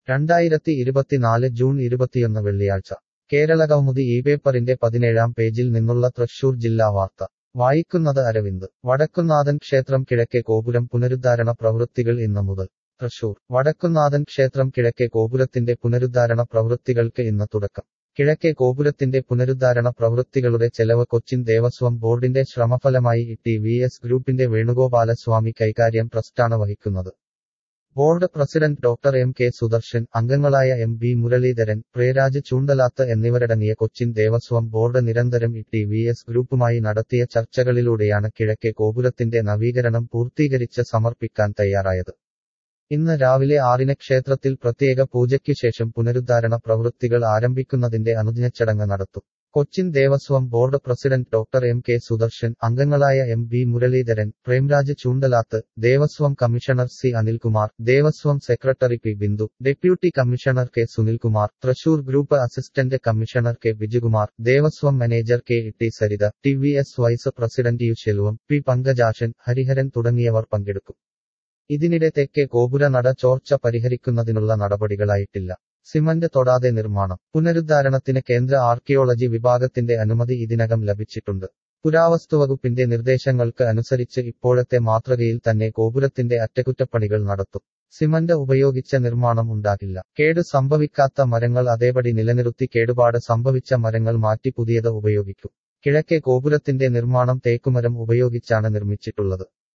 രണ്ടായിരത്തി ഇരുപത്തിനാല് ജൂൺ ഇരുപത്തിയൊന്ന് വെള്ളിയാഴ്ച കേരള കൗമുദി ഈ പേപ്പറിന്റെ പതിനേഴാം പേജിൽ നിന്നുള്ള തൃശൂർ ജില്ലാ വാർത്ത വായിക്കുന്നത് അരവിന്ദ് വടക്കുന്നാഥൻ ക്ഷേത്രം കിഴക്കേ ഗോപുരം പുനരുദ്ധാരണ പ്രവൃത്തികൾ ഇന്ന് മുതൽ തൃശൂർ വടക്കുന്നാഥൻ ക്ഷേത്രം കിഴക്കേ ഗോപുരത്തിന്റെ പുനരുദ്ധാരണ പ്രവൃത്തികൾക്ക് ഇന്ന് തുടക്കം കിഴക്കേ ഗോപുരത്തിന്റെ പുനരുദ്ധാരണ പ്രവൃത്തികളുടെ ചെലവ് കൊച്ചിൻ ദേവസ്വം ബോർഡിന്റെ ശ്രമഫലമായി ടി വി എസ് ഗ്രൂപ്പിന്റെ വേണുഗോപാലസ്വാമി കൈകാര്യം ട്രസ്റ്റാണ് വഹിക്കുന്നത് board president doctor M K Sudarshan അംഗങ്ങളായ എം ബി മുരളീധരൻ പ്രേരാജ് ചൂണ്ടലാത്ത് എന്നിവരടങ്ങിയ കൊച്ചിൻ ദേവസ്വം ബോർഡ് നിരന്തരം ടി വി എസ് ഗ്രൂപ്പുമായി നടത്തിയ ചർച്ചകളിലൂടെയാണ് കിഴക്കേ ഗോപുരത്തിന്റെ നവീകരണം പൂർത്തീകരിച്ച് സമർപ്പിക്കാൻ തയ്യാറായത് ഇന്ന് രാവിലെ ആറിന് ക്ഷേത്രത്തിൽ പ്രത്യേക പൂജയ്ക്കു ശേഷം പുനരുദ്ധാരണ പ്രവൃത്തികൾ ആരംഭിക്കുന്നതിന്റെ അനുജ്ഞച്ചടങ്ങ് നടത്തും Cochin Devaswom board president doctor M K Sudarshan അംഗങ്ങളായ M B Muraleedharan Premraj Choondalath Devaswom commissioner C Anilkumar Devaswom secretary P Bindu deputy commissioner K Sunilkumar Thrissur group assistant commissioner K Bijukumar Devaswom manager K T Saritha T V S vice president U Selvam P Pankajakshan Hariharan തുടങ്ങിയവർ പങ്കെടുക്കും ഇതിനിടെ തെക്കേ ഗോപുര നട ചോർച്ച പരിഹരിക്കുന്നതിനുള്ള നടപടികളായിട്ടില്ല സിമന്റ് തൊടാതെ നിർമ്മാണം പുനരുദ്ധാരണത്തിന് കേന്ദ്ര ആർക്കിയോളജി വിഭാഗത്തിന്റെ അനുമതി ഇതിനകം ലഭിച്ചിട്ടുണ്ട് പുരാവസ്തുവകുപ്പിന്റെ നിർദ്ദേശങ്ങൾക്ക് അനുസരിച്ച് ഇപ്പോഴത്തെ മാതൃകയിൽ തന്നെ ഗോപുരത്തിന്റെ അറ്റകുറ്റപ്പണികൾ നടത്തും സിമന്റ് ഉപയോഗിച്ച നിർമ്മാണം ഉണ്ടാകില്ല കേട് സംഭവിക്കാത്ത മരങ്ങൾ അതേപടി നിലനിർത്തി കേടുപാട് സംഭവിച്ച മരങ്ങൾ മാറ്റി പുതിയത് ഉപയോഗിക്കും കിഴക്കേ ഗോപുരത്തിന്റെ നിർമ്മാണം തേക്കുമരം ഉപയോഗിച്ചാണ് നിർമ്മിച്ചിട്ടുള്ളത്